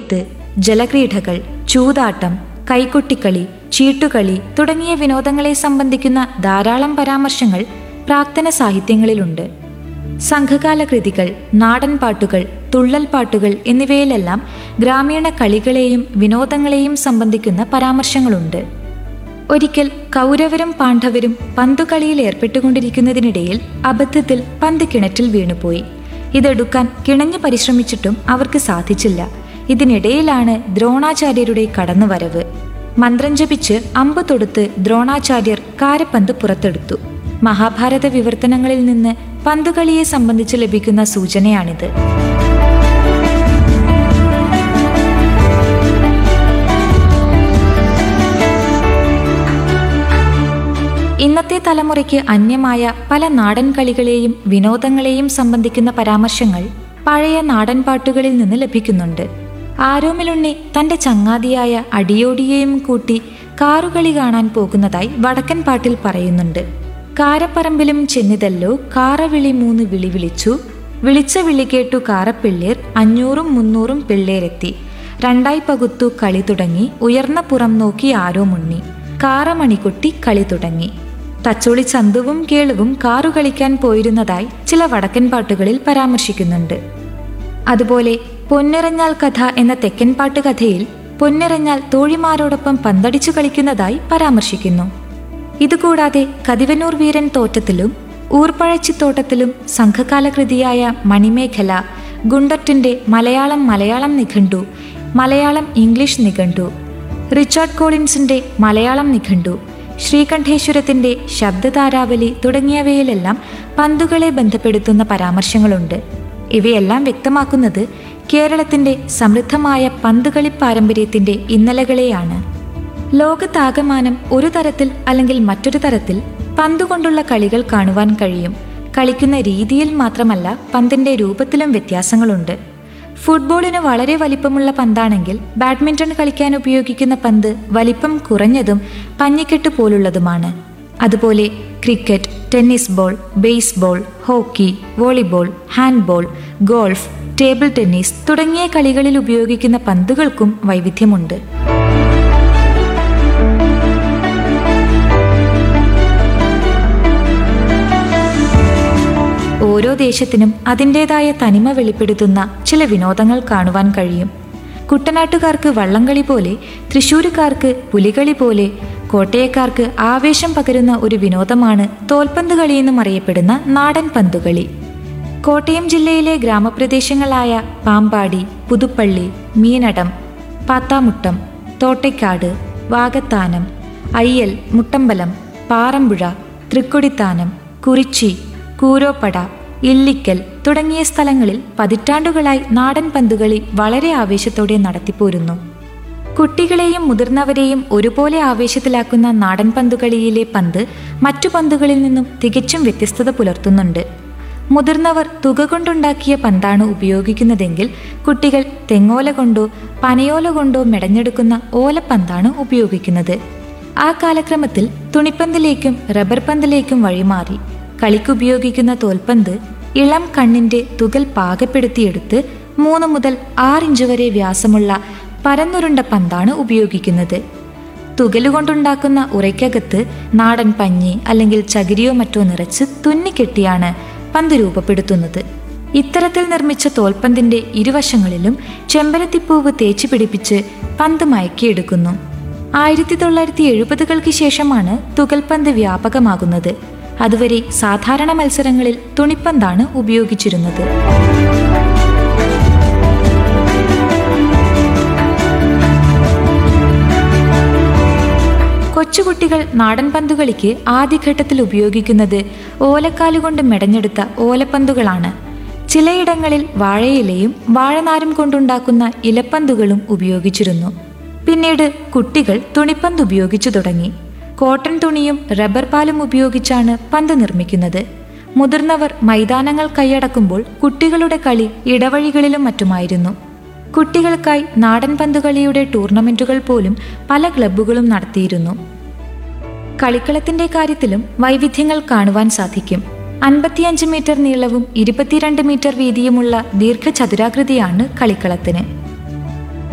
കൊയ്ത്ത് ജലക്രീഡകൾ ചൂതാട്ടം കൈകൊട്ടിക്കളി ചീട്ടുകളി തുടങ്ങിയ വിനോദങ്ങളെ സംബന്ധിക്കുന്ന ധാരാളം പരാമർശങ്ങൾ പ്രാക്തന സാഹിത്യങ്ങളിലുണ്ട് സംഘകാല കൃതികൾ നാടൻ പാട്ടുകൾ തുള്ളൽ പാട്ടുകൾ എന്നിവയിലെല്ലാം ഗ്രാമീണ കളികളെയും വിനോദങ്ങളെയും സംബന്ധിക്കുന്ന പരാമർശങ്ങളുണ്ട് ഒരിക്കൽ കൗരവരും പാണ്ഡവരും പന്തുകളിയിൽ ഏർപ്പെട്ടുകൊണ്ടിരിക്കുന്നതിനിടയിൽ അബദ്ധത്തിൽ പന്ത് കിണറ്റിൽ വീണുപോയി ഇതെടുക്കാൻ കിണഞ്ഞു പരിശ്രമിച്ചിട്ടും അവർക്ക് സാധിച്ചില്ല ഇതിനിടയിലാണ് ദ്രോണാചാര്യരുടെ കടന്നുവരവ് മന്ത്രം ജപിച്ച് അമ്പ് തൊടുത്ത് ദ്രോണാചാര്യർ കാരപ്പന്ത് പുറത്തെടുത്തു മഹാഭാരത വിവർത്തനങ്ങളിൽ നിന്ന് പന്തുകളിയെ സംബന്ധിച്ച് ലഭിക്കുന്ന സൂചനയാണിത് ഇന്നത്തെ തലമുറയ്ക്ക് അന്യമായ പല നാടൻ കളികളെയും വിനോദങ്ങളെയും സംബന്ധിക്കുന്ന പരാമർശങ്ങൾ പഴയ നാടൻ പാട്ടുകളിൽ നിന്ന് ലഭിക്കുന്നുണ്ട് ആരോമിലുണ്ണി തന്റെ ചങ്ങാതിയായ അടിയോടിയെയും കൂട്ടി കാറുകളി കാണാൻ പോകുന്നതായി വടക്കൻ പാട്ടിൽ പറയുന്നുണ്ട് കാരപ്പറമ്പിലും ചെന്നിതല്ലോ കാറവിളി മൂന്ന് വിളി വിളിച്ചു വിളിച്ച വിളി കേട്ടു കാറപ്പിള്ളേർ അഞ്ഞൂറും മുന്നൂറും പിള്ളേരെത്തി രണ്ടായി പകുത്തു കളി തുടങ്ങി ഉയർന്ന പുറം നോക്കി ആരോ മുണ്ണി കാറമണികൊട്ടി കളി തുടങ്ങി തച്ചോളി ചന്തുവും കേളുവും കാറു കളിക്കാൻ പോയിരുന്നതായി ചില വടക്കൻ പാട്ടുകളിൽ പരാമർശിക്കുന്നുണ്ട് അതുപോലെ പൊന്നിറഞ്ഞാൽ കഥ എന്ന തെക്കൻ പാട്ട് കഥയിൽ പൊന്നിറഞ്ഞാൽ തോഴിമാരോടൊപ്പം പന്തടിച്ചു കളിക്കുന്നതായി പരാമർശിക്കുന്നു ഇതുകൂടാതെ കതിവനൂർ വീരൻ തോറ്റത്തിലും ഊർപ്പഴച്ചിത്തോട്ടത്തിലും സംഘകാല കൃതിയായ മണിമേഖല ഗുണ്ടറ്റിന്റെ മലയാളം മലയാളം നിഘണ്ടു മലയാളം ഇംഗ്ലീഷ് നിഘണ്ടു റിച്ചാർഡ് കോളിൻസിന്റെ മലയാളം നിഘണ്ടു ശ്രീകണ്ഠേശ്വരത്തിന്റെ ശബ്ദതാരാവലി തുടങ്ങിയവയിലെല്ലാം പന്തുകളെ ബന്ധപ്പെടുത്തുന്ന പരാമർശങ്ങളുണ്ട് ഇവയെല്ലാം വ്യക്തമാക്കുന്നത് കേരളത്തിന്റെ സമൃദ്ധമായ പന്തുകളി പാരമ്പര്യത്തിന്റെ ഇന്നലകളെയാണ് ലോകത്താകമാനം ഒരു തരത്തിൽ അല്ലെങ്കിൽ മറ്റൊരു തരത്തിൽ പന്തുകൊണ്ടുള്ള കളികൾ കാണുവാൻ കഴിയും കളിക്കുന്ന രീതിയിൽ മാത്രമല്ല പന്തിന്റെ രൂപത്തിലും വ്യത്യാസങ്ങളുണ്ട് ഫുട്ബോളിന് വളരെ വലിപ്പമുള്ള പന്താണെങ്കിൽ ബാഡ്മിന്റൺ കളിക്കാൻ ഉപയോഗിക്കുന്ന പന്ത് വലിപ്പം കുറഞ്ഞതും പഞ്ഞിക്കെട്ട് പോലുള്ളതുമാണ് അതുപോലെ cricket tennis ball baseball hockey volleyball handball golf table tennis തുടങ്ങിയ കളികളിൽ ഉപയോഗിക്കുന്ന പന്തുകൾക്കും വൈവിധ്യമുണ്ട് ഓരോ ദേശത്തിനും അതിൻ്റെതായ തനിമ വെളിപ്പെടുത്തുന്ന ചില വിനോദങ്ങൾ കാണുവാൻ കഴിയും കുട്ടനാട്ടുകാർക്ക് വള്ളംകളി പോലെ തൃശ്ശൂരുകാർക്ക് പുലികളി പോലെ കോട്ടയക്കാർക്ക് ആവേശം പകരുന്ന ഒരു വിനോദമാണ് തോൽപന്ത് കളി എന്നും അറിയപ്പെടുന്ന നാടൻ പന്തുകളി കോട്ടയം ജില്ലയിലെ ഗ്രാമപ്രദേശങ്ങളായ പാമ്പാടി പുതുപ്പള്ളി മീനടം പാത്താമുട്ടം തോട്ടയ്ക്കാട് വാകത്താനം അയ്യൽ മുട്ടമ്പലം പാറമ്പുഴ തൃക്കൊടിത്താനം കുറിച്ചി കൂരോപ്പട ഇല്ലിക്കൽ തുടങ്ങിയ സ്ഥലങ്ങളിൽ പതിറ്റാണ്ടുകളായി നാടൻ പന്തുകളി വളരെ ആവേശത്തോടെ നടത്തിപ്പോരുന്നു കുട്ടികളെയും മുതിർന്നവരെയും ഒരുപോലെ ആവേശത്തിലാക്കുന്ന നാടൻ പന്തുകളിയിലെ പന്ത് മറ്റു പന്തുകളിൽ നിന്നും തികച്ചും വ്യത്യസ്തത പുലർത്തുന്നുണ്ട് മുതിർന്നവർ തുക കൊണ്ടുണ്ടാക്കിയ പന്താണ് ഉപയോഗിക്കുന്നതെങ്കിൽ കുട്ടികൾ തെങ്ങോല കൊണ്ടോ പനയോല കൊണ്ടോ മെടഞ്ഞെടുക്കുന്ന ഓലപ്പന്താണ് ഉപയോഗിക്കുന്നത് ആ കാലക്രമത്തിൽ തുണിപ്പന്തിലേക്കും റബ്ബർ പന്തിലേക്കും വഴിമാറി കളിക്കുപയോഗിക്കുന്ന തോൽപ്പന്ത് ഇളം കണ്ണിന്റെ തുകൽ പാകപ്പെടുത്തിയെടുത്ത് മൂന്ന് മുതൽ ആറിഞ്ച് വരെ വ്യാസമുള്ള പരന്നുരുണ്ട പന്താണ് ഉപയോഗിക്കുന്നത് തുകലുകൊണ്ടുണ്ടാക്കുന്ന ഉറയ്ക്കകത്ത് നാടൻ പഞ്ഞി അല്ലെങ്കിൽ ചകിരിയോ മറ്റോ നിറച്ച് തുന്നിക്കെട്ടിയാണ് പന്ത് രൂപപ്പെടുത്തുന്നത് ഇത്തരത്തിൽ നിർമ്മിച്ച തോൽപ്പന്തിന്റെ ഇരുവശങ്ങളിലും ചെമ്പരത്തിപ്പൂവ് തേച്ചു പിടിപ്പിച്ച് പന്ത് മയക്കിയെടുക്കുന്നു ആയിരത്തി തൊള്ളായിരത്തി എഴുപതുകൾക്ക് ശേഷമാണ് തുകൽപന്ത് വ്യാപകമാകുന്നത് അതുവരെ സാധാരണ മത്സരങ്ങളിൽ തുണിപ്പന്താണ് ഉപയോഗിച്ചിരുന്നത് കൊച്ചുകുട്ടികൾ നാടൻ പന്തുകളിക്ക് ആദ്യഘട്ടത്തിൽ ഉപയോഗിക്കുന്നത് ഓലക്കാലുകൊണ്ട് മെടഞ്ഞെടുത്ത ഓലപ്പന്തുകളാണ് ചിലയിടങ്ങളിൽ വാഴയിലയും വാഴനാരും കൊണ്ടുണ്ടാക്കുന്ന ഇലപ്പന്തുകളും ഉപയോഗിച്ചിരുന്നു പിന്നീട് കുട്ടികൾ തുണിപ്പന്ത് ഉപയോഗിച്ചു തുടങ്ങി കോട്ടൺ തുണിയും റബ്ബർ പാലും ഉപയോഗിച്ചാണ് പന്ത് നിർമ്മിക്കുന്നത് മുതിർന്നവർ മൈതാനങ്ങൾ കൈയടക്കുമ്പോൾ കുട്ടികളുടെ കളി ഇടവഴികളിലും മറ്റുമായിരുന്നു കുട്ടികൾക്കായി നാടൻ പന്തുകളിയുടെ ടൂർണമെന്റുകൾ പോലും പല ക്ലബ്ബുകളും നടത്തിയിരുന്നു കളിക്കളത്തിന്റെ കാര്യത്തിലും വൈവിധ്യങ്ങൾ കാണുവാൻ സാധിക്കും അൻപത്തിയഞ്ച് മീറ്റർ നീളവും ഇരുപത്തിരണ്ട് മീറ്റർ വീതിയുമുള്ള ദീർഘചതുരാകൃതിയാണ് കളിക്കളത്തിന്